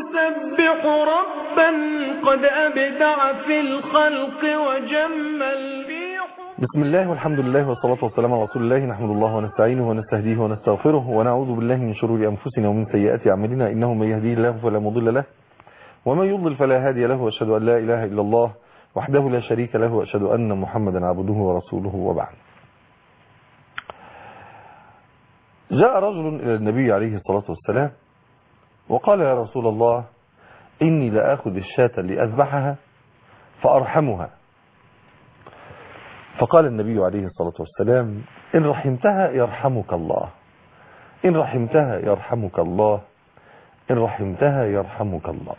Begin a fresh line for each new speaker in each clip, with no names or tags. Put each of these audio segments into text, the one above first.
يسبح ربا قد أبدع في الخلق وجمل بيح
بسم الله والحمد لله والصلاة والسلام على رسول الله نحمد الله ونستعينه ونستهديه ونستغفره ونعوذ بالله من شرور أنفسنا ومن سيئات أعمالنا إنه من يهديه الله فلا مضل له ومن يضلل فلا هادي له وأشهد أن لا إله إلا الله وحده لا شريك له وأشهد أن محمدا عبده ورسوله وبعد جاء رجل إلى النبي عليه الصلاة والسلام وقال يا رسول الله إني لآخذ الشاة لأذبحها فأرحمها فقال النبي عليه الصلاة والسلام إن رحمتها يرحمك الله إن رحمتها يرحمك الله إن رحمتها يرحمك الله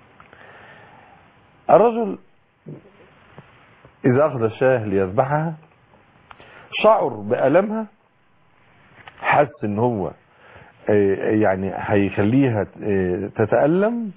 الرجل إذا أخذ الشاه ليذبحها شعر بألمها حس ان هو يعني هيخليها تتألم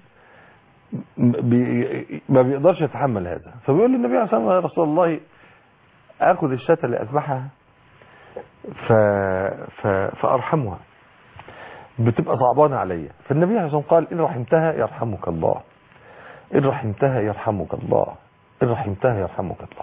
ما بيقدرش يتحمل هذا فبيقول للنبي عليه الصلاة والسلام يا رسول الله اخذ الشاة اللي اذبحها ف... ف... فارحمها بتبقى صعبانة عليا فالنبي عليه الصلاة والسلام قال ان رحمتها يرحمك الله ان رحمتها يرحمك الله ان رحمتها يرحمك الله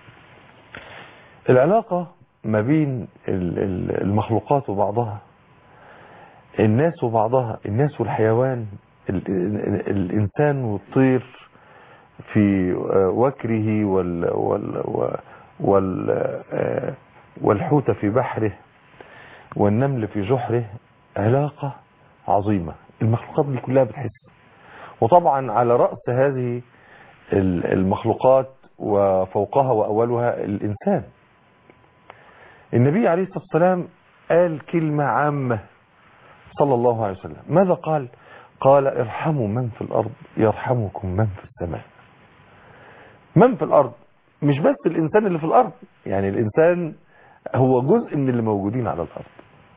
العلاقة ما بين المخلوقات وبعضها الناس وبعضها الناس والحيوان الإنسان والطير في وكره وال وال وال والحوت في بحره والنمل في جحره علاقة عظيمة المخلوقات دي كلها بتحس وطبعا على رأس هذه المخلوقات وفوقها وأولها الإنسان النبي عليه الصلاة والسلام قال كلمة عامة صلى الله عليه وسلم ماذا قال قال ارحموا من في الأرض يرحمكم من في السماء من في الأرض مش بس الإنسان اللي في الأرض يعني الإنسان هو جزء من اللي موجودين على الأرض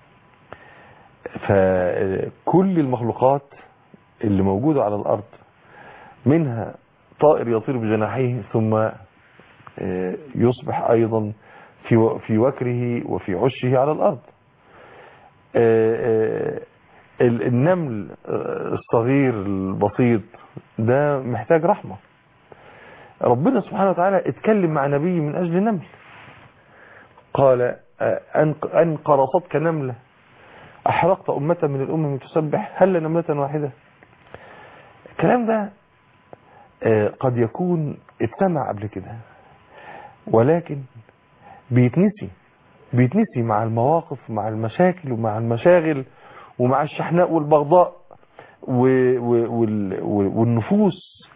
فكل المخلوقات اللي موجودة على الأرض منها طائر يطير بجناحيه ثم يصبح أيضا في في وكره وفي عشه على الأرض النمل الصغير البسيط ده محتاج رحمة ربنا سبحانه وتعالى اتكلم مع نبي من أجل نمل قال أن قرصتك نملة أحرقت أمة من الأمم تسبح هل نملة واحدة الكلام ده قد يكون اتسمع قبل كده ولكن بيتنسي بيتنسي مع المواقف مع المشاكل ومع المشاغل ومع الشحناء والبغضاء والنفوس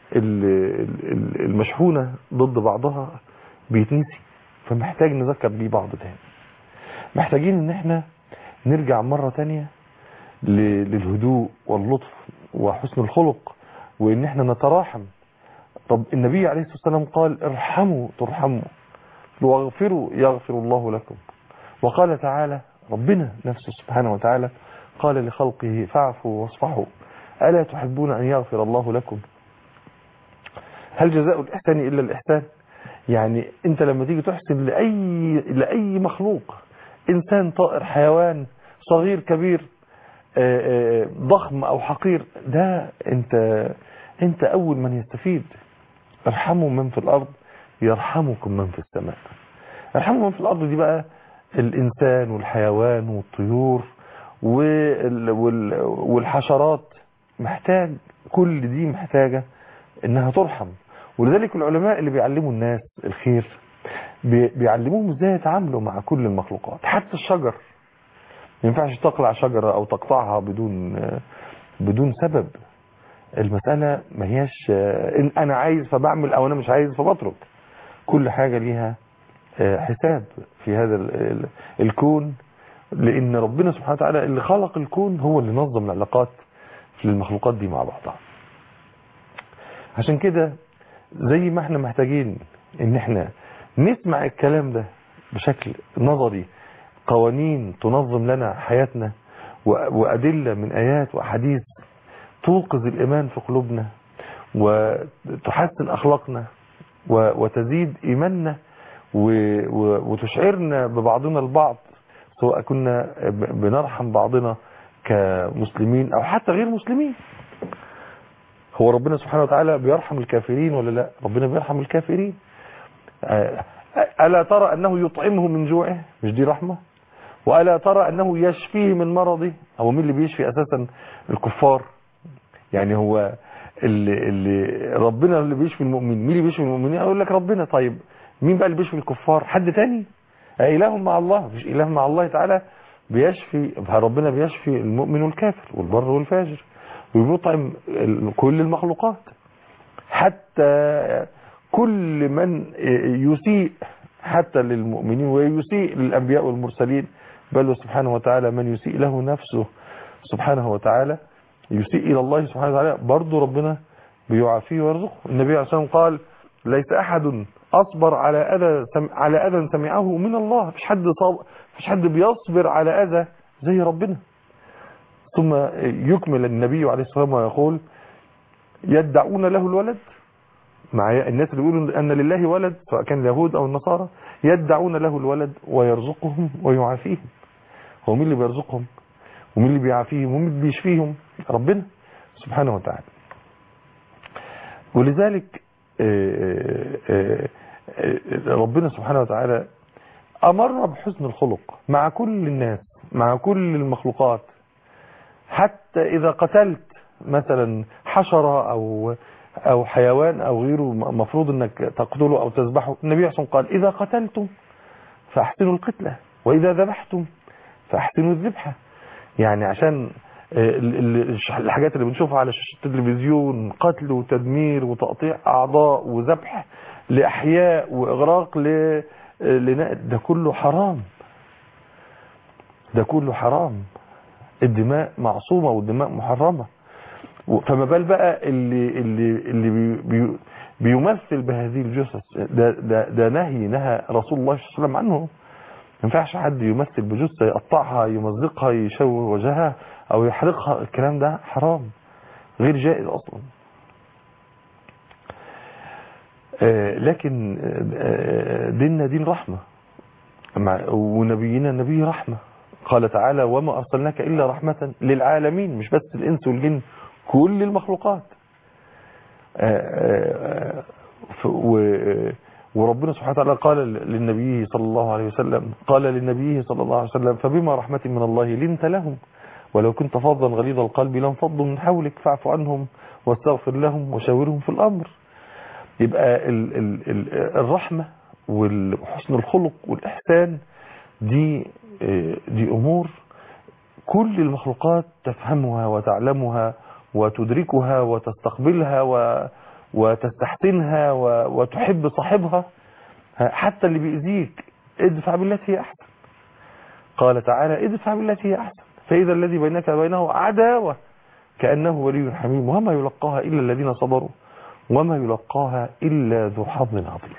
المشحونة ضد بعضها بيتنسي فمحتاج نذكر بيه بعض تاني محتاجين ان احنا نرجع مرة تانية للهدوء واللطف وحسن الخلق وان احنا نتراحم طب النبي عليه الصلاة والسلام قال ارحموا ترحموا واغفروا يغفر الله لكم وقال تعالى ربنا نفسه سبحانه وتعالى قال لخلقه فاعفوا واصفحوا ألا تحبون أن يغفر الله لكم هل جزاء الإحسان إلا الإحسان يعني أنت لما تيجي تحسن لأي, لأي مخلوق إنسان طائر حيوان صغير كبير ضخم أو حقير ده أنت, أنت أول من يستفيد ارحموا من في الأرض يرحمكم من في السماء ارحموا من في الأرض دي بقى الإنسان والحيوان والطيور والحشرات محتاج كل دي محتاجة انها ترحم ولذلك العلماء اللي بيعلموا الناس الخير بيعلموهم ازاي يتعاملوا مع كل المخلوقات حتى الشجر ما ينفعش تقلع شجرة او تقطعها بدون بدون سبب المسألة ما هياش ان انا عايز فبعمل او انا مش عايز فبترك كل حاجة ليها حساب في هذا الكون لان ربنا سبحانه وتعالى اللي خلق الكون هو اللي نظم العلاقات في المخلوقات دي مع بعضها عشان كده زي ما احنا محتاجين ان احنا نسمع الكلام ده بشكل نظري قوانين تنظم لنا حياتنا وأدلة من آيات وأحاديث توقظ الإيمان في قلوبنا وتحسن أخلاقنا وتزيد إيماننا وتشعرنا ببعضنا البعض سواء كنا بنرحم بعضنا كمسلمين أو حتى غير مسلمين هو ربنا سبحانه وتعالى بيرحم الكافرين ولا لا ربنا بيرحم الكافرين آه، ألا ترى أنه يطعمه من جوعه مش دي رحمة وألا ترى أنه يشفيه من مرضه هو مين اللي بيشفي أساسا الكفار يعني هو اللي, اللي ربنا اللي بيشفي المؤمن مين اللي بيشفي المؤمنين اقول لك ربنا طيب مين بقى اللي بيشفي الكفار حد تاني اله مع الله مش اله مع الله تعالى بيشفي ربنا بيشفي المؤمن والكافر والبر والفاجر وبيطعم ال- كل المخلوقات حتى كل من يسيء حتى للمؤمنين ويسيء للأنبياء والمرسلين بل سبحانه وتعالى من يسيء له نفسه سبحانه وتعالى يسيء إلى الله سبحانه وتعالى برضه ربنا بيعافيه ويرزقه النبي عليه الصلاة والسلام قال ليس أحد أصبر على أذى سم... على أذى سمعه من الله مفيش حد صاب... مفيش حد بيصبر على أذى زي ربنا ثم يكمل النبي عليه الصلاة والسلام ويقول يدعون له الولد مع الناس اللي بيقولوا أن لله ولد سواء كان اليهود أو النصارى يدعون له الولد ويرزقهم ويعافيهم هو مين اللي بيرزقهم ومين اللي بيعافيهم ومين اللي بيشفيهم ربنا سبحانه وتعالى ولذلك آه، آه، آه، ربنا سبحانه وتعالى أمر بحسن الخلق مع كل الناس مع كل المخلوقات حتى إذا قتلت مثلا حشرة أو أو حيوان أو غيره مفروض أنك تقتله أو تذبحه النبي عليه الصلاة والسلام قال إذا قتلتم فأحسنوا القتلة وإذا ذبحتم فأحسنوا الذبحة يعني عشان ال- ال- الحاجات اللي بنشوفها على شاشة التلفزيون قتل وتدمير وتقطيع أعضاء وذبح لأحياء وإغراق ل لنا- ده كله حرام ده كله حرام الدماء معصومة والدماء محرمة و- فما بال بقى اللي اللي اللي بي بي بيمثل بهذه الجثث ده ده ده نهي نهى رسول الله صلى الله عليه وسلم عنه ما ينفعش حد يمثل بجثة يقطعها يمزقها يشوه وجهها او يحرقها الكلام ده حرام غير جائز اصلا آه، لكن آه، ديننا دين رحمة مع- ونبينا نبي رحمة قال تعالى وما أرسلناك إلا رحمة للعالمين مش بس الإنس والجن كل المخلوقات آه، آه، ف- و- وربنا سبحانه وتعالى قال للنبي صلى الله عليه وسلم قال للنبي صلى الله عليه وسلم فبما رحمة من الله لنت لهم ولو كنت فظا غليظ القلب لانفضوا من حولك فاعف عنهم واستغفر لهم وشاورهم في الأمر يبقى ال ال ال الرحمة وحسن الخلق والإحسان دي آه، دي أمور كل المخلوقات تفهمها وتعلمها وتدركها وتستقبلها و وتستحسنها و- وتحب صاحبها حتى اللي بيأذيك ادفع بالتي هي أحسن قال تعالى ادفع بالتي هي أحسن فإذا الذي بينك وبينه عداوة كأنه ولي حميم وما يلقاها إلا الذين صبروا وما يلقاها إلا ذو حظ عظيم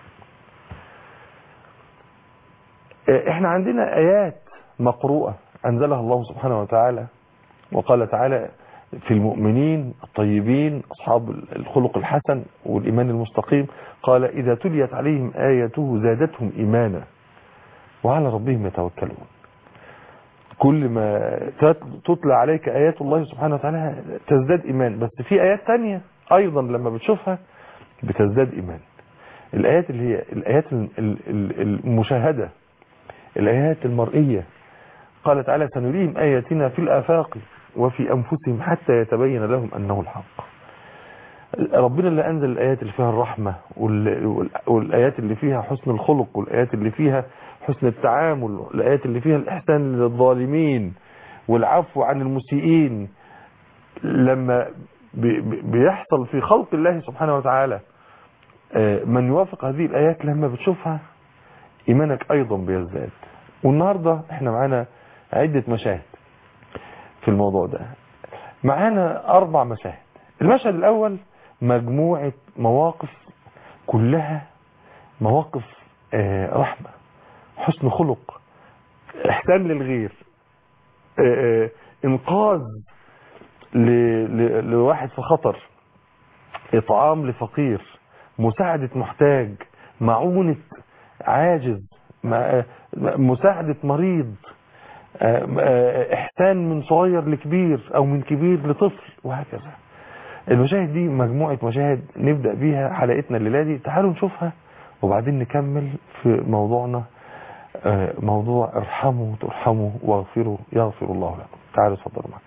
احنا عندنا آيات مقروءة أنزلها الله سبحانه وتعالى وقال تعالى في المؤمنين الطيبين أصحاب الخلق الحسن والإيمان المستقيم قال إذا تليت عليهم آياته زادتهم إيمانا وعلى ربهم يتوكلون كل ما تطلع عليك آيات الله سبحانه وتعالى تزداد إيمان بس في آيات تانية أيضا لما بتشوفها بتزداد إيمان الآيات اللي هي الآيات ال- ال- ال- المشاهدة الآيات المرئية قال تعالى سنريهم آياتنا في الآفاق وفي أنفسهم حتى يتبين لهم أنه الحق ربنا اللي أنزل الآيات اللي فيها الرحمة وال- وال- والآيات اللي فيها حسن الخلق والآيات اللي فيها حسن التعامل والآيات اللي فيها الإحسان للظالمين والعفو عن المسيئين لما بي- بي- بيحصل في خلق الله سبحانه وتعالى آه، من يوافق هذه الآيات لما بتشوفها إيمانك أيضا بيزداد والنهاردة احنا معانا عدة مشاهد في الموضوع ده معانا أربع مشاهد المشهد الأول مجموعة مواقف كلها مواقف آه، رحمة حسن خلق إحسان للغير آه، آه، إنقاذ ل- ل- لواحد في خطر إطعام لفقير مساعدة محتاج معونة عاجز م- مساعدة مريض آه، آه، إحسان من صغير لكبير أو من كبير لطفل وهكذا المشاهد دي مجموعة مشاهد نبدأ بيها حلقتنا الليلة دي تعالوا نشوفها وبعدين نكمل في موضوعنا آه، موضوع ارحموا ترحموا واغفروا يغفر الله لكم تعالوا اتفضلوا معي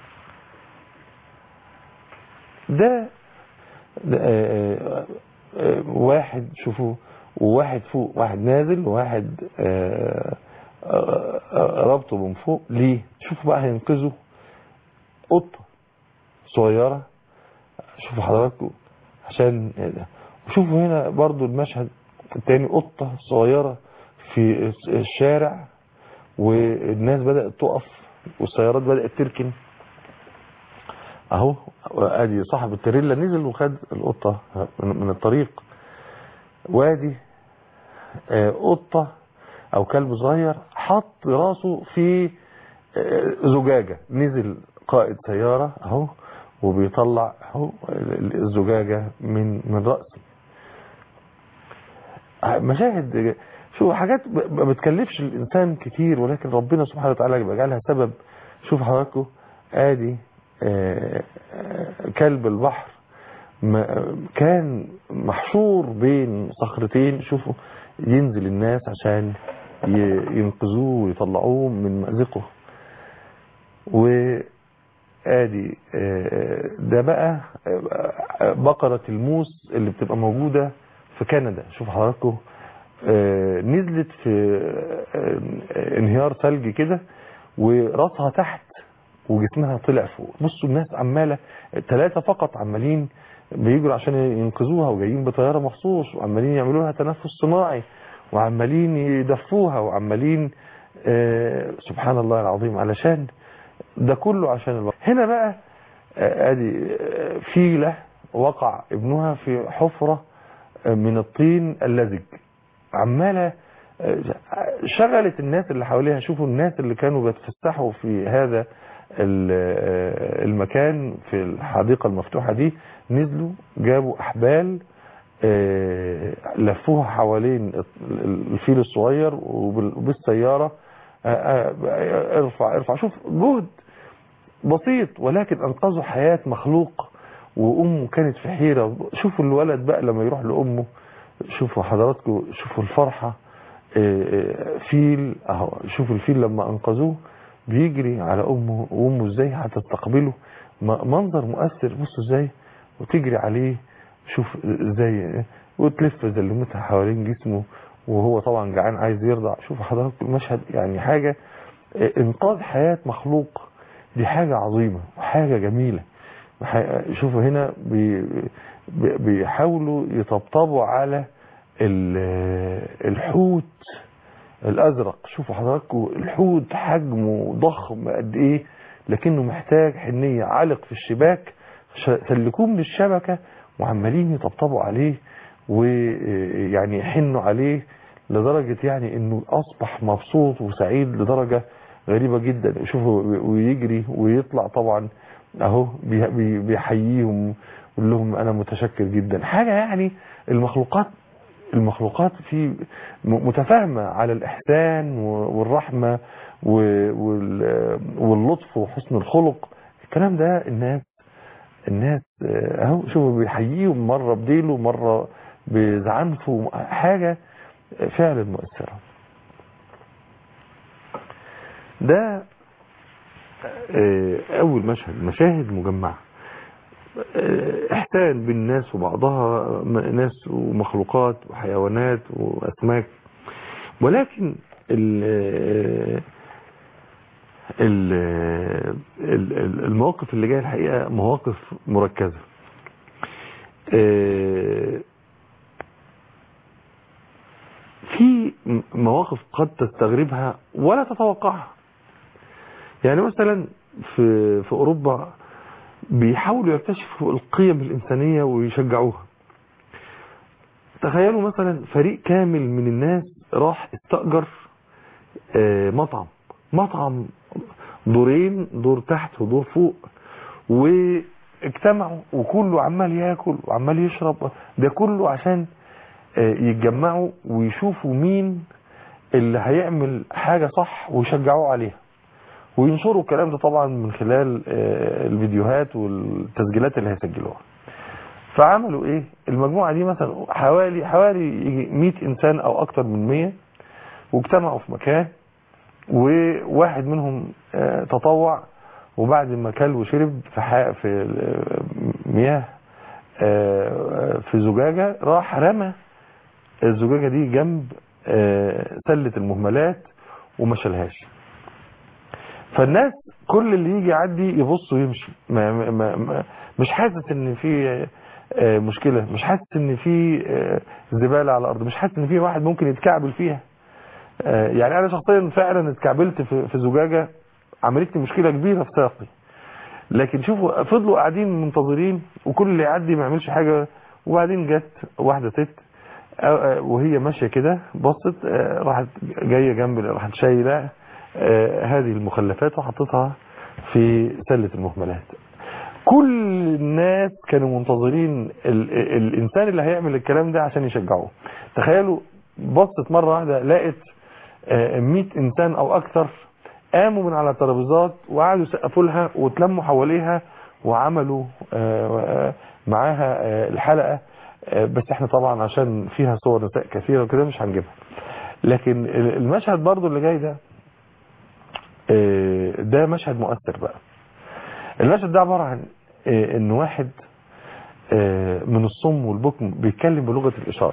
ده, ده آه، آه، واحد شوفوا وواحد فوق واحد نازل وواحد آه، آه، آه، رابطه من فوق ليه شوفوا بقى هينقذوا قطة صغيرة شوفوا حضراتكم عشان وشوفوا هنا برضو المشهد التاني قطة صغيرة في الشارع والناس بدأت تقف والسيارات بدأت تركن اهو ادي صاحب التريلا نزل وخد القطة من من الطريق وادي آه، قطة او كلب صغير حط راسه في آه، زجاجة نزل قائد سيارة اهو وبيطلع اهو الزجاجة من من رأسه مشاهد شوف حاجات ب- ما بتكلفش الانسان كتير ولكن ربنا سبحانه وتعالى بيجعلها سبب شوف حضراتكم ادي آه، آه، كلب البحر ما- كان محشور بين صخرتين شوفوا ينزل الناس عشان ي- ينقذوه ويطلعوه من مأزقه وادي آه، ده بقى آه، بقرة الموس اللي بتبقى موجودة في كندا شوف حضراتكم آه، نزلت في آه، انهيار ثلجي كده وراسها تحت وجسمها طلع فوق بصوا الناس عمالة ثلاثة فقط عمالين بيجروا عشان ينقذوها وجايين بطيارة مخصوص وعمالين يعملوا لها تنفس صناعي وعمالين يدفوها وعمالين آه، سبحان الله العظيم علشان ده كله عشان الوقت هنا بقى آه، ادي آه، فيلة وقع ابنها في حفرة آه، من الطين اللزج عمالة آه، شغلت الناس اللي حواليها شوفوا الناس اللي كانوا بيتفسحوا في هذا ال- آه، المكان في الحديقة المفتوحة دي نزلوا جابوا أحبال آه، لفوها حوالين الفيل الصغير وبال- وبالسيارة آه، آه، ارفع ارفع شوف جهد بسيط ولكن انقذوا حياة مخلوق وامه كانت في حيرة شوفوا الولد بقى لما يروح لامه شوفوا حضراتكم شوفوا الفرحة آه، آه، فيل اهو شوفوا الفيل لما انقذوه بيجري على امه وامه ازاي هتستقبله م- منظر مؤثر بصوا ازاي وتجري عليه شوف ازاي وتلف زلمتها حوالين جسمه وهو طبعا جعان عايز يرضع شوف حضرتك المشهد يعني حاجة انقاذ حياة مخلوق دي حاجة عظيمة وحاجة جميلة وح- شوفوا هنا بي بي- بيحاولوا يطبطبوا على ال- الحوت الازرق شوفوا حضراتكم الحوت حجمه ضخم قد ايه لكنه محتاج حنية علق في الشباك ش- سلكوه من الشبكة وعمالين يطبطبوا عليه ويعني يحنوا عليه لدرجة يعني انه اصبح مبسوط وسعيد لدرجة غريبة جدا شوفوا ويجري ويطلع طبعا اهو بي- بي- بيحييهم يقول لهم انا متشكر جدا حاجة يعني المخلوقات المخلوقات في م- متفاهمة على الإحسان و- والرحمة و- وال- واللطف وحسن الخلق الكلام ده الناس الناس آه، اهو شوفوا بيحييهم مرة بديله مرة بزعنفه حاجة فعلا مؤثرة ده آه، أول مشهد مشاهد مجمعة آه، إحسان بين الناس وبعضها م- ناس ومخلوقات وحيوانات وأسماك ولكن ال ال ال- المواقف اللي جايه الحقيقة مواقف مركزة آه، في م- مواقف قد تستغربها ولا تتوقعها يعني مثلا في في اوروبا بيحاولوا يكتشفوا القيم الانسانيه ويشجعوها تخيلوا مثلا فريق كامل من الناس راح استأجر آه، مطعم مطعم دورين دور تحت ودور فوق واجتمعوا وكله عمال ياكل وعمال يشرب ده كله عشان آه، يتجمعوا ويشوفوا مين اللي هيعمل حاجة صح ويشجعوه عليها وينشروا الكلام ده طبعا من خلال آه، الفيديوهات والتسجيلات اللي هيسجلوها فعملوا ايه المجموعة دي مثلا حوالي حوالي يجي 100 انسان او اكتر من 100 واجتمعوا في مكان وواحد منهم آه، تطوع وبعد ما كل وشرب في ح- في آه، مياه آه، في زجاجة راح رمى الزجاجة دي جنب آه، سلة المهملات وما شالهاش فالناس كل اللي يجي يعدي يبص ويمشي ما ما ما مش حاسس ان في آه، مشكلة مش حاسس ان في آه، زبالة على الارض مش حاسس ان في واحد ممكن يتكعبل فيها آه، يعني انا شخصيا فعلا اتكعبلت في في زجاجة عملت لي مشكلة كبيرة في ساقي لكن شوفوا فضلوا قاعدين منتظرين وكل اللي يعدي ما يعملش حاجة وبعدين جت واحدة ست آه، آه، وهي ماشية كده بصت آه، راحت جاية جنب راحت شايلة آه، هذه المخلفات وحطتها في سلة المهملات كل الناس كانوا منتظرين ال ال الانسان اللي هيعمل الكلام ده عشان يشجعوه تخيلوا بصت مرة واحدة لقت آه، 100 انسان او اكثر قاموا من على الترابيزات وقعدوا يسقفوا لها وتلموا حواليها وعملوا آه، آه، معاها آه، الحلقة آه، بس احنا طبعا عشان فيها صور نساء كثيرة وكده مش هنجيبها لكن المشهد برضو اللي جاي ده آه، ده مشهد مؤثر بقى المشهد ده عبارة عن آه، ان واحد آه، من الصم والبكم بيتكلم بلغة الاشارة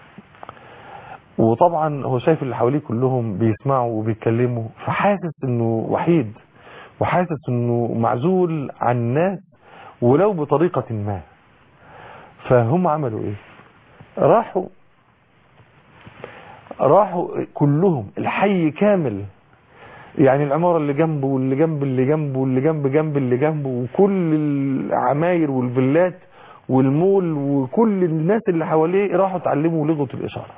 وطبعا هو شايف اللي حواليه كلهم بيسمعوا وبيتكلموا فحاسس انه وحيد وحاسس انه معزول عن الناس ولو بطريقة ما فهم عملوا ايه راحوا راحوا كلهم الحي كامل يعني العمارة اللي جنبه واللي جنب اللي جنبه واللي جنب جنب اللي جنبه وكل العماير والفيلات والمول وكل الناس اللي حواليه راحوا اتعلموا لغة الإشارة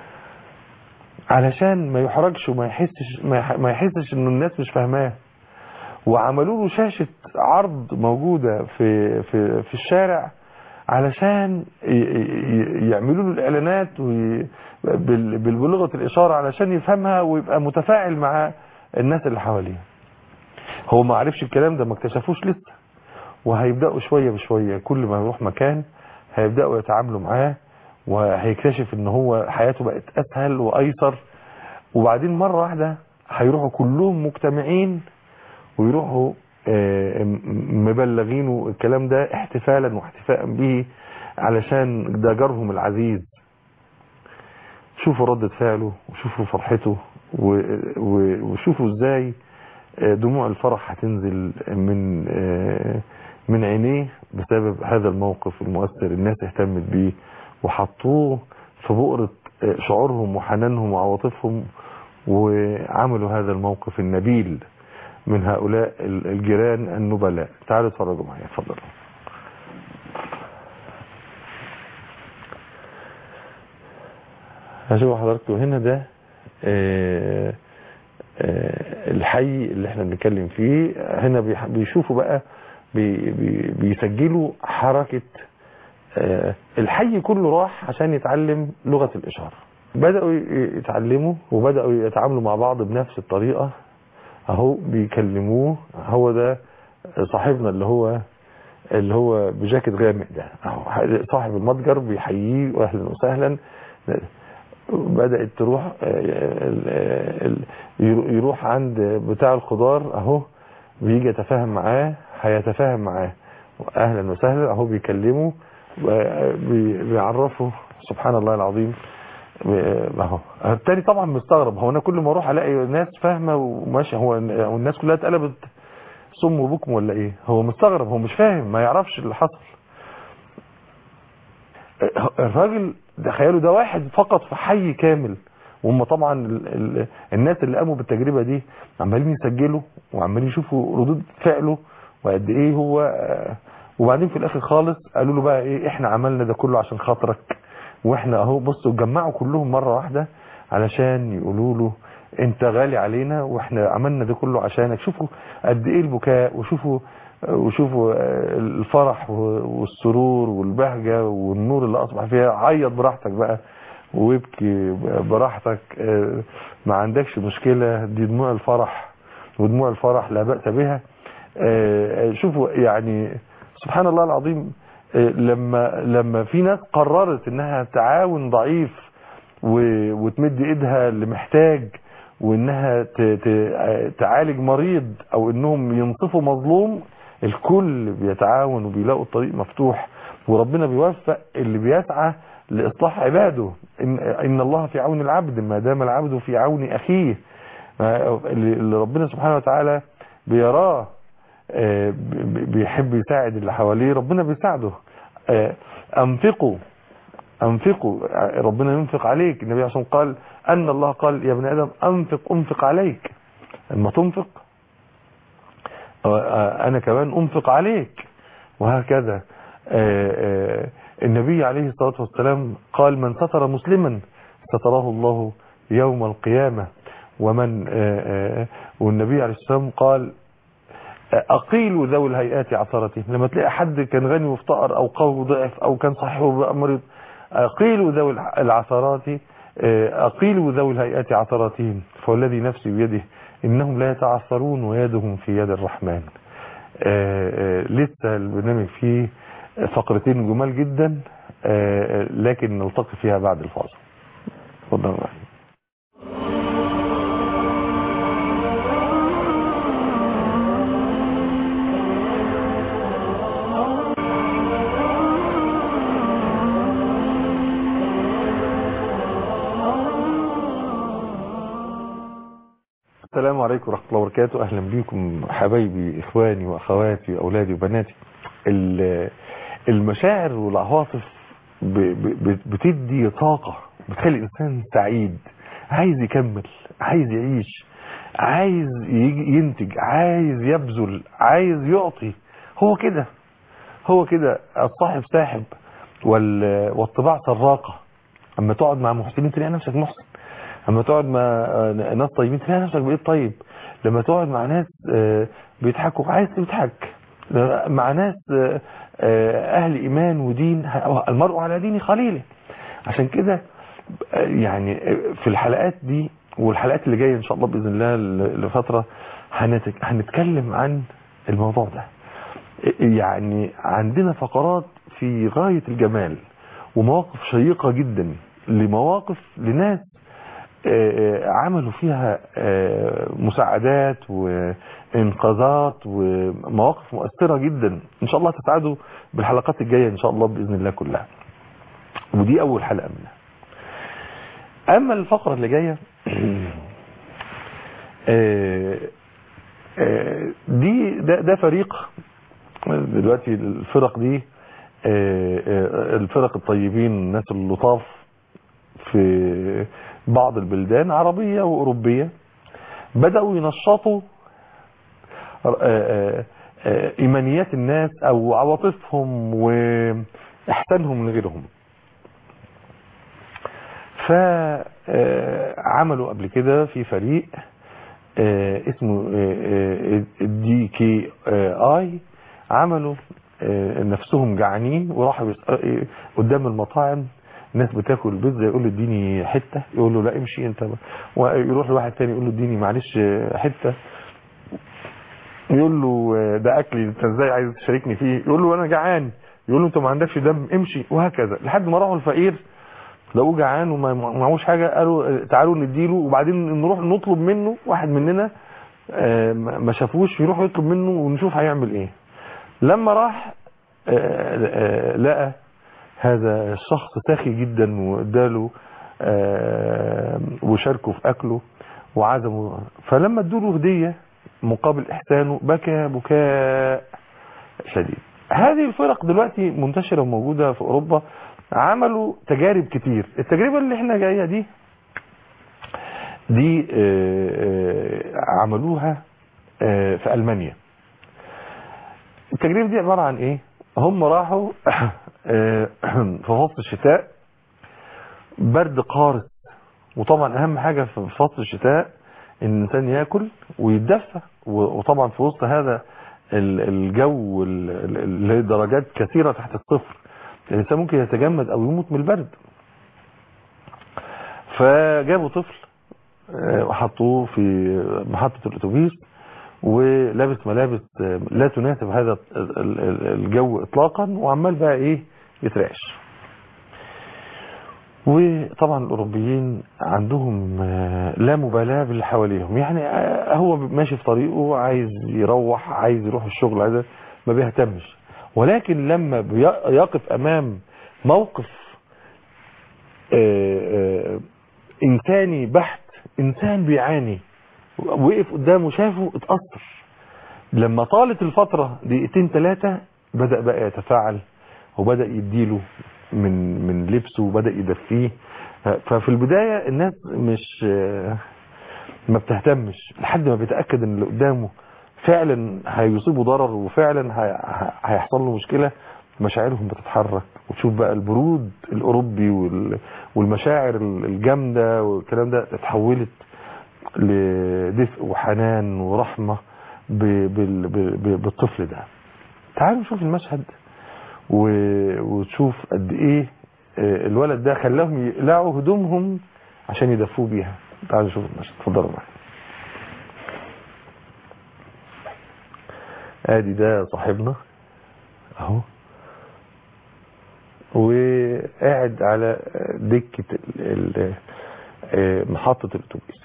علشان ما يحرجش وما يحسش ما يح- ما يحسش انه الناس مش فاهماه وعملوا له شاشة عرض موجودة في في في الشارع علشان ي- ي- يعملوا له الاعلانات وي- بال- بال- بلغة الاشارة علشان يفهمها ويبقى متفاعل مع الناس اللي حواليه هو ما عرفش الكلام ده ما اكتشفوش لسه وهيبدأوا شوية بشوية كل ما يروح مكان هيبدأوا يتعاملوا معاه وهيكتشف ان هو حياته بقت اسهل وايسر وبعدين مرة واحدة هيروحوا كلهم مجتمعين ويروحوا آه، م- مبلغينه الكلام ده احتفالا واحتفاء به علشان ده جارهم العزيز شوفوا ردة فعله وشوفوا فرحته و- و- وشوفوا ازاي آه، دموع الفرح هتنزل من آه، من عينيه بسبب هذا الموقف المؤثر الناس اهتمت بيه وحطوه في بؤرة آه، شعورهم وحنانهم وعواطفهم وعملوا هذا الموقف النبيل من هؤلاء ال- الجيران النبلاء تعالوا اتفرجوا معايا اتفضلوا هشوف حضراتكم هنا ده آه، آه، الحي اللي احنا بنتكلم فيه هنا بيح- بيشوفوا بقى بي- بي- بيسجلوا حركة آه، الحي كله راح عشان يتعلم لغة الإشارة بدأوا ي- يتعلموا وبدأوا يتعاملوا مع بعض بنفس الطريقة اهو بيكلموه هو ده صاحبنا اللي هو اللي هو بجاكيت غامق ده اهو صاحب المتجر بيحييه واهلا وسهلا بدأت تروح آه، ال- ال- يروح عند بتاع الخضار اهو بيجي يتفاهم معاه هيتفاهم معاه اهلا وسهلا اهو بيكلمه بي- بيعرفه سبحان الله العظيم اهو التاني طبعا مستغرب هو انا كل ما اروح الاقي ناس فاهمه وماشيه هو هو الناس كلها اتقلبت صم وبكم ولا ايه هو مستغرب هو مش فاهم ما يعرفش اللي حصل الراجل تخيلوا ده واحد فقط في حي كامل وهم طبعا ال ال الناس اللي قاموا بالتجربة دي عمالين يسجلوا وعمالين يشوفوا ردود فعله وقد ايه هو آه، وبعدين في الاخر خالص قالوا له بقى ايه احنا عملنا ده كله عشان خاطرك واحنا اهو بصوا اتجمعوا كلهم مرة واحدة علشان يقولوا له انت غالي علينا واحنا عملنا ده كله عشانك شوفوا قد ايه البكاء وشوفوا وشوفوا آه، الفرح والسرور والبهجة والنور اللي اصبح فيها عيط براحتك بقى وابكي براحتك آه، ما عندكش مشكلة دي دموع الفرح ودموع الفرح لا بأس بها آه، شوفوا يعني سبحان الله العظيم آه، لما لما في ناس قررت انها تعاون ضعيف و- وتمد ايدها لمحتاج وانها ت- ت- تعالج مريض او انهم ينصفوا مظلوم الكل بيتعاون وبيلاقوا الطريق مفتوح وربنا بيوفق اللي بيسعى لاصلاح عباده ان, إن الله في عون العبد ما دام العبد في عون اخيه ما- اللي اللي ربنا سبحانه وتعالى بيراه آه، ب- بيحب يساعد اللي حواليه ربنا بيساعده آه، انفقوا انفقوا ربنا ينفق عليك النبي عشان قال ان الله قال يا ابن ادم انفق انفق عليك لما تنفق آه، انا كمان انفق عليك وهكذا آه، آه، النبي عليه الصلاة والسلام قال من ستر مسلما ستره الله يوم القيامة ومن آه، آه، والنبي عليه الصلاة والسلام قال أقيلوا ذوي الهيئات عثرتهم لما تلاقي حد كان غني وافتقر أو قوي ضعف أو كان صحيح وبقى مريض أقيلوا ذوي العثرات أقيلوا ذوي الهيئات عثراتهم فوالذي نفسي بيده إنهم لا يتعثرون ويدهم في يد الرحمن آه، آه، لسه البرنامج فيه فقرتين جمال جدا آه، آه، لكن نلتقي فيها بعد الفاصل اتفضل يا رحيم. السلام عليكم ورحمة الله وبركاته أهلا بكم حبايبي إخواني وأخواتي وأولادي وبناتي ال- المشاعر والعواطف ب- ب- ب- بتدي طاقة بتخلي الإنسان سعيد عايز يكمل عايز يعيش عايز يجي ينتج عايز يبذل عايز يعطي هو كده هو كده الصاحب ساحب وال- والطباع سراقة اما تقعد مع محسنين تلاقي نفسك محسن اما تقعد مع آه، ناس طيبين تلاقي نفسك بقيت طيب لما تقعد مع ناس آه، بيضحكوا عايز تضحك مع ناس آه، آه، اهل ايمان ودين المرء على دين خليله عشان كده آه، يعني في الحلقات دي والحلقات اللي جايه ان شاء الله باذن الله ل- لفتره هنتك- هنتكلم عن الموضوع ده يعني عندنا فقرات في غاية الجمال ومواقف شيقة جدا لمواقف لناس آه، آه، عملوا فيها آه، مساعدات وانقاذات ومواقف مؤثرة جدا ان شاء الله تسعدوا بالحلقات الجاية ان شاء الله بإذن الله كلها ودي اول حلقة منها اما الفقرة اللي جاية آه، آه، دي ده, ده فريق دلوقتي الفرق دي آه، آه، الفرق الطيبين الناس اللطاف في بعض البلدان عربية وأوروبية بدأوا ينشطوا آه، آه، آه، إيمانيات الناس أو عواطفهم وإحسانهم لغيرهم فعملوا قبل كده في فريق آه، اسمه دي كي اي عملوا آه، نفسهم جعانين وراحوا يس- آه، قدام المطاعم الناس بتاكل بيتزا يقول له اديني حته يقول له لا امشي انت بقى. ويروح لواحد تاني يقول له اديني معلش آه، حته يقول له آه، ده اكلي انت ازاي عايز تشاركني فيه يقول له انا جعان يقول له انت ما عندكش دم امشي وهكذا لحد ما راحوا الفقير لقوه جعان وما ما معهوش حاجه قالوا آه، تعالوا نديله وبعدين نروح نطلب منه واحد مننا آه، ما ما شافوش يروح يطلب منه ونشوف هيعمل ايه لما راح آه، آه، لقى هذا الشخص ساخي جدا واداله آه، وشاركه في اكله وعزمه فلما ادوله هديه مقابل احسانه بكى بكاء شديد هذه الفرق دلوقتي منتشره وموجوده في اوروبا عملوا تجارب كتير التجربه اللي احنا جايه دي دي آه، آه، عملوها آه، في المانيا التجربه دي عباره عن ايه هم راحوا آه، في فصل الشتاء برد قارس وطبعا اهم حاجه في فصل الشتاء ان الانسان ياكل ويتدفى و- وطبعا في وسط هذا ال- الجو ال- ال- اللي هي درجات كثيره تحت الصفر الانسان ممكن يتجمد او يموت من البرد فجابوا طفل آه، وحطوه في محطه الاتوبيس ولابس ملابس لا تناسب هذا الجو اطلاقا وعمال بقى ايه يترعش وطبعا الاوروبيين عندهم لا مبالاة باللي حواليهم يعني هو ماشي في طريقه عايز يروح عايز يروح الشغل هذا ما بيهتمش ولكن لما يقف امام موقف انساني بحت انسان بيعاني وقف قدامه شافه اتأثر لما طالت الفترة دقيقتين ثلاثة بدأ بقى يتفاعل وبدأ يديله من من لبسه وبدأ يدفيه ففي البداية الناس مش ما بتهتمش لحد ما بيتأكد ان اللي قدامه فعلا هيصيبه ضرر وفعلا هيحصل له مشكلة مشاعرهم بتتحرك وتشوف بقى البرود الأوروبي والمشاعر الجامدة والكلام ده اتحولت لدفء وحنان ورحمة بالطفل ده تعالوا نشوف المشهد وتشوف قد ايه الولد ده خلاهم يقلعوا هدومهم عشان يدفوه بيها تعالوا نشوف المشهد اتفضلوا معايا ادي ده صاحبنا اهو وقاعد على دكة محطة الاتوبيس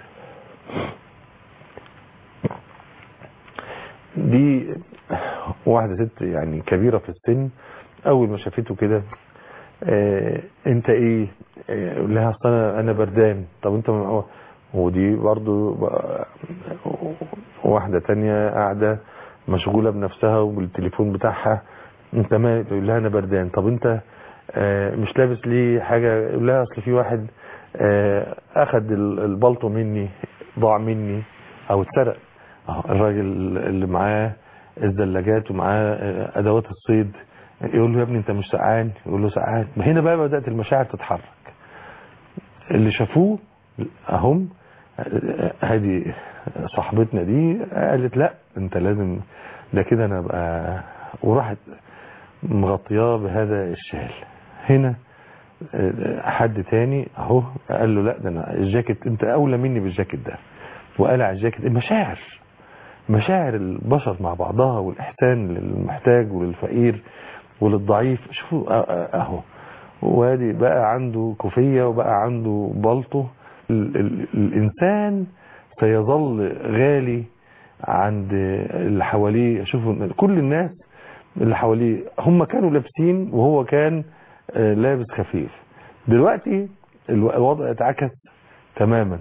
دي واحدة ست يعني كبيرة في السن اول ما شافته كده اه انت ايه يقول لها اصل انا انا بردان طب انت ودي برضو واحدة تانية قاعدة مشغولة بنفسها وبالتليفون بتاعها انت ما يقول لها انا بردان طب انت اه مش لابس ليه حاجة يقول لها اصل في واحد اه اخد البلطو مني ضاع مني او اتسرق الراجل اللي معاه الزلاجات ومعاه ادوات الصيد يقول له يا ابني انت مش سقعان يقول له سقعان هنا بقى بدأت المشاعر تتحرك اللي شافوه اهم هذه صاحبتنا دي قالت لا انت لازم ده كده انا ابقى وراحت مغطياه بهذا الشال هنا حد تاني اهو قال له لا ده انا الجاكيت انت اولى مني بالجاكيت ده وقلع الجاكيت المشاعر مشاعر البشر مع بعضها والإحسان للمحتاج وللفقير وللضعيف شوفوا اهو وادي بقى عنده كوفية وبقى عنده بلطو ال ال الإنسان سيظل غالي عند اللي حواليه شوفوا كل الناس اللي حواليه هم كانوا لابسين وهو كان لابس خفيف دلوقتي الوضع اتعكس تماما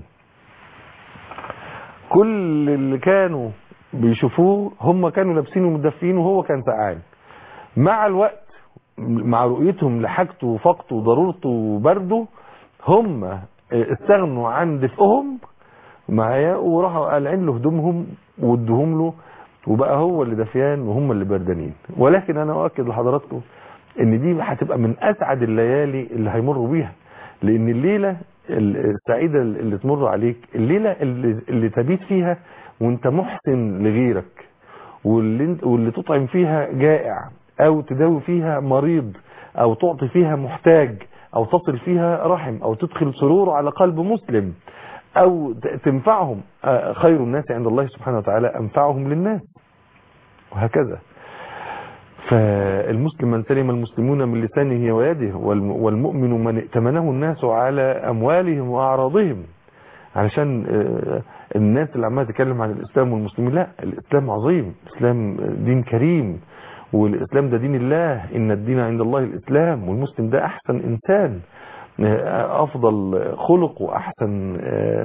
كل اللي كانوا بيشوفوه هم كانوا لابسين ومدفين وهو كان سقعان مع الوقت مع رؤيتهم لحاجته وفقته وضرورته وبرده هم استغنوا عن دفئهم معايا وراحوا قالعين له هدومهم وادوهم له وبقى هو اللي دفيان وهم اللي بردانين ولكن انا اؤكد لحضراتكم ان دي هتبقى من اسعد الليالي اللي هيمروا بيها لان الليله السعيده اللي تمر عليك الليله اللي, اللي تبيت فيها وانت محسن لغيرك واللي, واللي تطعم فيها جائع او تداوي فيها مريض او تعطي فيها محتاج او تصل فيها رحم او تدخل سرور على قلب مسلم او تنفعهم خير الناس عند الله سبحانه وتعالى انفعهم للناس وهكذا فالمسلم من سلم المسلمون من لسانه ويده والمؤمن من ائتمنه الناس على اموالهم واعراضهم علشان الناس اللي عماله تتكلم عن الاسلام والمسلمين لا الاسلام عظيم الاسلام دين كريم والاسلام ده دين الله ان الدين عند الله الاسلام والمسلم ده احسن انسان افضل خلق واحسن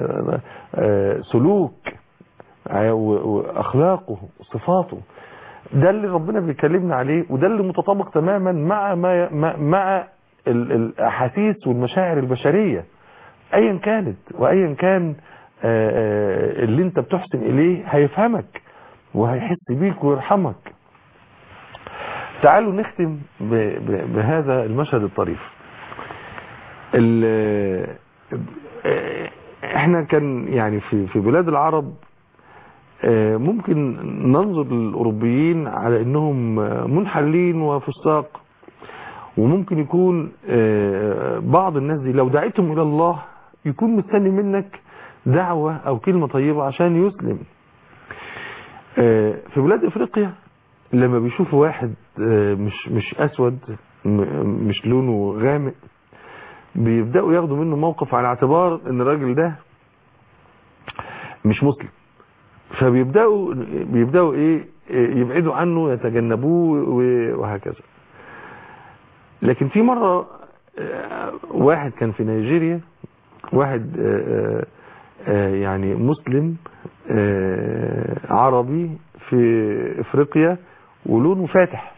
سلوك واخلاقه وصفاته ده اللي ربنا بيكلمنا عليه وده اللي متطابق تماما مع ما مع الاحاسيس والمشاعر البشريه ايا كانت وايا كان اللي انت بتحسن اليه هيفهمك وهيحس بيك ويرحمك تعالوا نختم بهذا المشهد الطريف احنا كان يعني في في بلاد العرب ممكن ننظر للاوروبيين على انهم منحلين وفساق وممكن يكون بعض الناس دي لو دعيتهم الى الله يكون مستني منك دعوة او كلمة طيبة عشان يسلم آه، في بلاد افريقيا لما بيشوفوا واحد آه، مش مش اسود م- مش لونه غامق بيبداوا ياخدوا منه موقف على اعتبار ان الراجل ده مش مسلم فبيبداوا بيبداوا ايه آه، يبعدوا عنه يتجنبوه و- وهكذا لكن في مرة آه، واحد كان في نيجيريا واحد آه، آه، يعني مسلم آه، عربي في افريقيا ولونه فاتح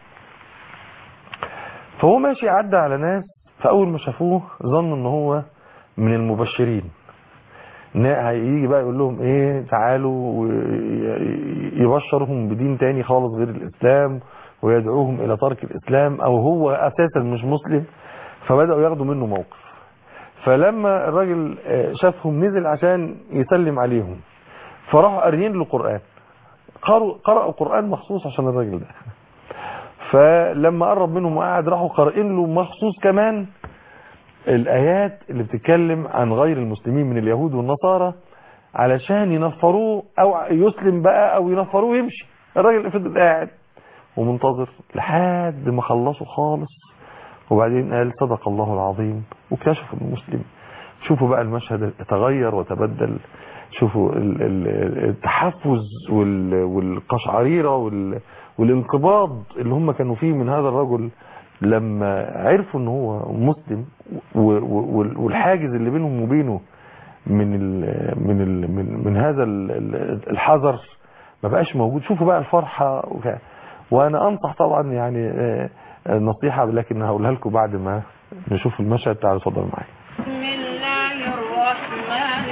فهو ماشي عدى على ناس فاول ما شافوه ظنوا ان هو من المبشرين نا- هيجي بقى يقول لهم ايه تعالوا ويبشرهم بدين تاني خالص غير الاسلام ويدعوهم الى ترك الاسلام او هو اساسا مش مسلم فبداوا ياخدوا منه موقف فلما الراجل آه، شافهم نزل عشان يسلم عليهم فراحوا قاريين له قران قرأوا قرأوا قرآن مخصوص عشان الراجل ده فلما قرب منهم وقعد راحوا قارئين له مخصوص كمان الآيات اللي بتتكلم عن غير المسلمين من اليهود والنصارى علشان ينفروه أو يسلم بقى أو ينفروه ويمشي الراجل فضل قاعد ومنتظر لحد ما خلصوا خالص وبعدين قال صدق الله العظيم وكشف المسلم شوفوا بقى المشهد تغير وتبدل شوفوا ال- ال- التحفز وال- والقشعريرة وال- والانقباض اللي هم كانوا فيه من هذا الرجل لما عرفوا ان هو مسلم و- و- وال- والحاجز اللي بينهم وبينه من ال من ال من, من هذا ال- ال- الحذر ما بقاش موجود شوفوا بقى الفرحة وك- وانا انصح طبعا يعني آه، آه، نصيحة لكن هقولها لكم بعد ما نشوف المشهد تعالوا اتفضل معايا
بسم الله الرحمن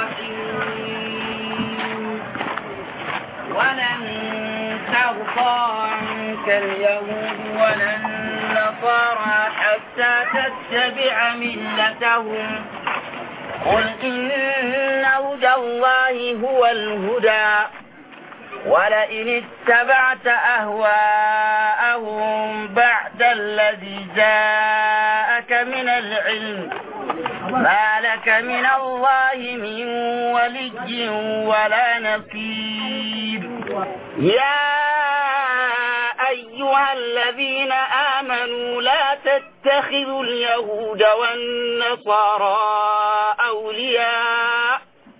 الرحيم ولن ترضى عنك اليهود ولا النصارى حتى تتبع ملتهم قل إن هدى الله هو الهدى ولئن اتبعت أهواءهم بعد الذي جاءك من العلم ما لك من الله من ولي ولا نصير يا أيها الذين آمنوا لا تتخذوا اليهود والنصارى أولياء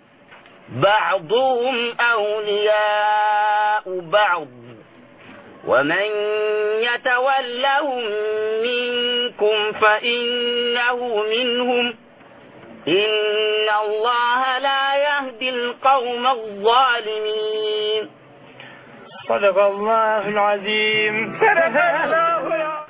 بعضهم أولياء بعض ومن يتولهم منكم فإنه منهم إن الله لا يهدي القوم الظالمين
صدق الله العظيم صدق الله العظيم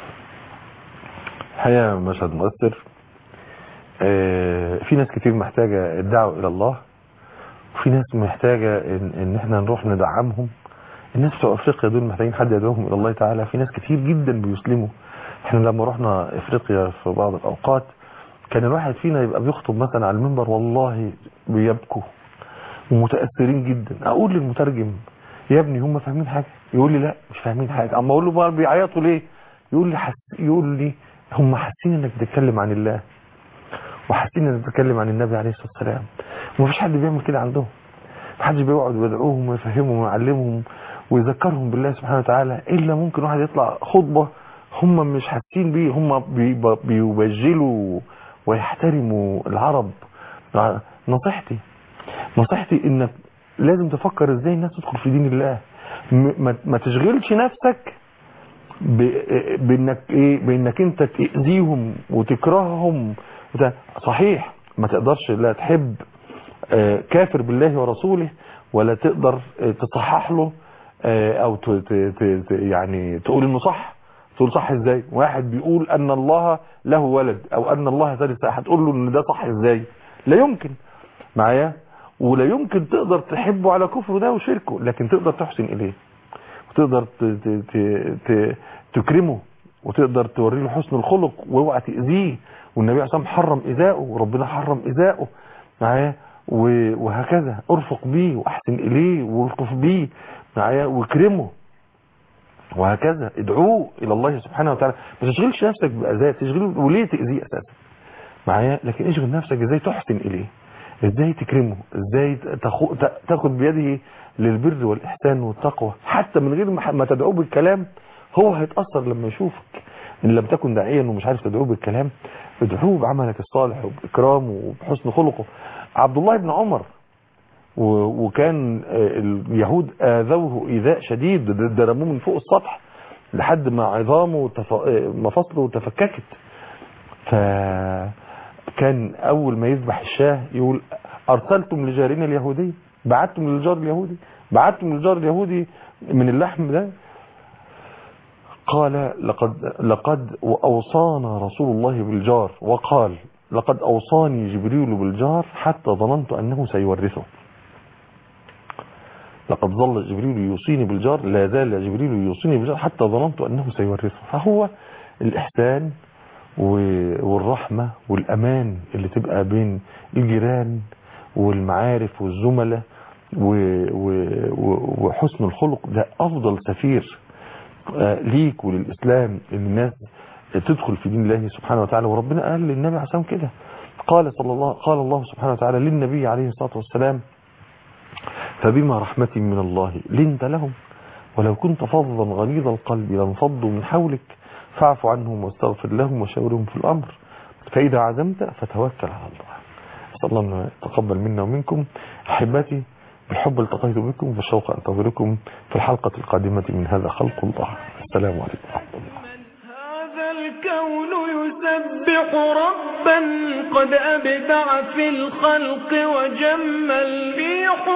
الحقيقة مشهد مؤثر آه، في ناس كتير محتاجة الدعوة إلى الله وفي ناس محتاجة إن, إن إحنا نروح ندعمهم الناس بتوع أفريقيا دول محتاجين حد يدعوهم إلى الله تعالى في ناس كتير جدا بيسلموا إحنا لما رحنا أفريقيا في بعض الأوقات كان الواحد فينا يبقى بيخطب مثلا على المنبر والله بيبكوا ومتأثرين جدا أقول للمترجم يا ابني هم فاهمين حاجة يقول لي لا مش فاهمين حاجة أما أقول له بقى بيعيطوا ليه يقول لي حس... يقول لي هم حاسين انك بتتكلم عن الله وحاسين انك بتتكلم عن النبي عليه الصلاه والسلام ومفيش حد بيعمل كده عندهم محدش بيقعد ويدعوهم ويفهمهم ويعلمهم ويذكرهم بالله سبحانه وتعالى الا ممكن واحد يطلع خطبه هم مش حاسين بيه هم بي- بيبجلوا ويحترموا العرب نصيحتي نصيحتي انك لازم تفكر ازاي الناس تدخل في دين الله م- ما- ما تشغلش نفسك ب- بانك ايه بانك انت تاذيهم وتكرههم وت- صحيح ما تقدرش لا تحب آه، كافر بالله ورسوله ولا تقدر آه، تصحح له آه، او ت- ت- ت- ت- يعني تقول انه صح تقول صح ازاي واحد بيقول ان الله له ولد او ان الله ثالث احد تقول له ان ده صح ازاي لا يمكن معايا ولا يمكن تقدر تحبه على كفره ده وشركه لكن تقدر تحسن اليه وتقدر ت- ت- ت- ت- تكرمه وتقدر توري له حسن الخلق واوعى تاذيه والنبي عليه الصلاه والسلام حرم ايذائه وربنا حرم ايذائه معايا و- وهكذا ارفق بيه واحسن اليه والطف بيه معايا واكرمه وهكذا ادعوه الى الله سبحانه وتعالى ما تشغلش نفسك باذاه تشغله وليه تاذيه اساسا معايا لكن اشغل نفسك ازاي تحسن اليه ازاي تكرمه ازاي تاخو- ت- تاخد بيده للبر والإحسان والتقوى حتى من غير ما ما تدعوه بالكلام هو هيتأثر لما يشوفك إن لم تكن داعيا ومش عارف تدعوه بالكلام ادعوه بعملك الصالح وبإكرامه وبحسن خلقه عبد الله بن عمر و- وكان آه، اليهود آذوه إيذاء شديد ده- درموه من فوق السطح لحد ما عظامه وتف... آه، مفاصله تفككت فكان أول ما يذبح الشاه يقول أرسلتم لجارنا اليهودي بعتم للجار اليهودي بعتم للجار اليهودي من اللحم ده قال لقد لقد أوصانا رسول الله بالجار وقال لقد أوصاني جبريل بالجار حتى ظننت أنه سيورثه لقد ظل جبريل يوصيني بالجار لا زال جبريل يوصيني بالجار حتى ظننت أنه سيورثه فهو الإحسان و- والرحمة والأمان اللي تبقى بين الجيران والمعارف والزملاء و- و- و- وحسن الخلق ده أفضل سفير آه، ليك وللإسلام إن الناس تدخل في دين الله سبحانه وتعالى وربنا قال للنبي عليه الصلاة والسلام كده قال صلى الله قال الله سبحانه وتعالى للنبي عليه الصلاة والسلام فبما رحمة من الله لنت لهم ولو كنت فظا غليظ القلب لانفضوا من حولك فاعف عنهم واستغفر لهم وشاورهم في الأمر فإذا عزمت فتوكل على الله أسأل الله أن يتقبل منا ومنكم أحبتي بالحب التقيت بكم والشوق أنتظركم في الحلقة القادمة من هذا خلق الله السلام عليكم ورحمة الله
هذا الكون يسبح ربا قد أبدع في الخلق وجمل ريح